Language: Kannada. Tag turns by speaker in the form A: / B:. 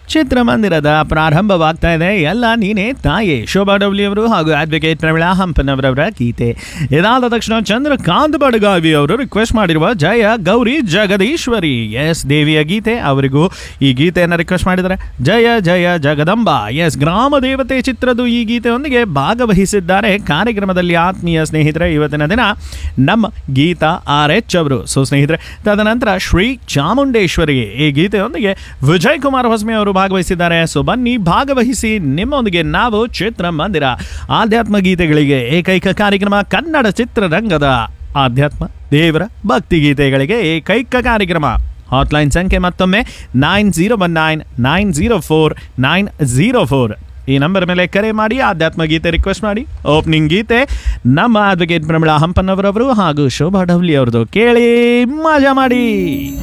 A: ಚಿತ್ರಮಂದಿರದ ಪ್ರಾರಂಭವಾಗ್ತಾ ಇದೆ ಎಲ್ಲ ನೀನೇ ತಾಯಿ ಶೋಭಾ ಡಬ್ಲ್ಯೂ ಅವರು ಹಾಗೂ ಅಡ್ವೊಕೇಟ್ ಪ್ರವೀಣಾ ಹಂಪನವರವರ ಗೀತೆ ಇದಾದ ತಕ್ಷಣ ಚಂದ್ರಕಾಂತ್ ಬಡಗಾವಿ ಅವರು ರಿಕ್ವೆಸ್ಟ್ ಮಾಡಿರುವ ಜಯ ಗೌರಿ ಜಗದೀಶ್ವರಿ ಎಸ್ ದೇವಿಯ ಗೀತೆ ಅವರಿಗೂ ಈ ಗೀತೆಯನ್ನು ರಿಕ್ವೆಸ್ಟ್ ಮಾಡಿದ್ದಾರೆ ಜಯ ಜಯ ಜಗದಂಬ ಎಸ್ ಗ್ರಾಮ ದೇವತೆ ಚಿತ್ರದ ಈ ಗೀತೆಯೊಂದಿಗೆ ಭಾಗವಹಿಸಿದ್ದಾರೆ ಕಾರ್ಯಕ್ರಮದಲ್ಲಿ ಆತ್ಮೀಯ ಸ್ನೇಹಿತರೆ ಇವತ್ತಿನ ದಿನ ನಮ್ಮ ಗೀತಾ ಆರ್ ಎಚ್ ಅವರು ಸೊ ಸ್ನೇಹಿತರೆ ತದನಂತರ ಶ್ರೀ ಚಾಮುಂಡೇಶ್ವರಿ ಈ ಗೀತೆಯೊಂದಿಗೆ ವಿಜಯ್ ಕುಮಾರ್ ಹೊಸ್ಮೆ ಅವರು ಭಾಗವಹಿಸಿದ್ದಾರೆ ಸೊ ಬನ್ನಿ ಭಾಗವಹಿಸಿ ನಿಮ್ಮೊಂದಿಗೆ ನಾವು ಚಿತ್ರಮಂದಿರ ಆಧ್ಯಾತ್ಮ ಗೀತೆಗಳಿಗೆ ಏಕೈಕ ಕಾರ್ಯಕ್ರಮ ಕನ್ನಡ ಚಿತ್ರರಂಗದ ಆಧ್ಯಾತ್ಮ ದೇವರ ಭಕ್ತಿ ಗೀತೆಗಳಿಗೆ ಏಕೈಕ ಕಾರ್ಯಕ್ರಮ ಹಾಟ್ಲೈನ್ ಸಂಖ್ಯೆ ಮತ್ತೊಮ್ಮೆ nine zero one nine nine zero four nine zero four ಈ ನಂಬರ್ ಮೇಲೆ ಕರೆ ಮಾಡಿ ಆಧ್ಯಾತ್ಮ ಗೀತೆ ರಿಕ್ವೆಸ್ಟ್ ಮಾಡಿ ಓಪನಿಂಗ್ ಗೀತೆ ನಮ್ಮ ಅಡ್ವೊಕೇಟ್ ಪ್ರಮಿಳಾ ಹಂಪನ್ನವರವರು ಹಾಗೂ ಶೋಭಾ ಡಬ್ಲಿ ಅವ್ರದ್ದು ಕೇಳಿ ಮಜಾ ಮಾಡಿ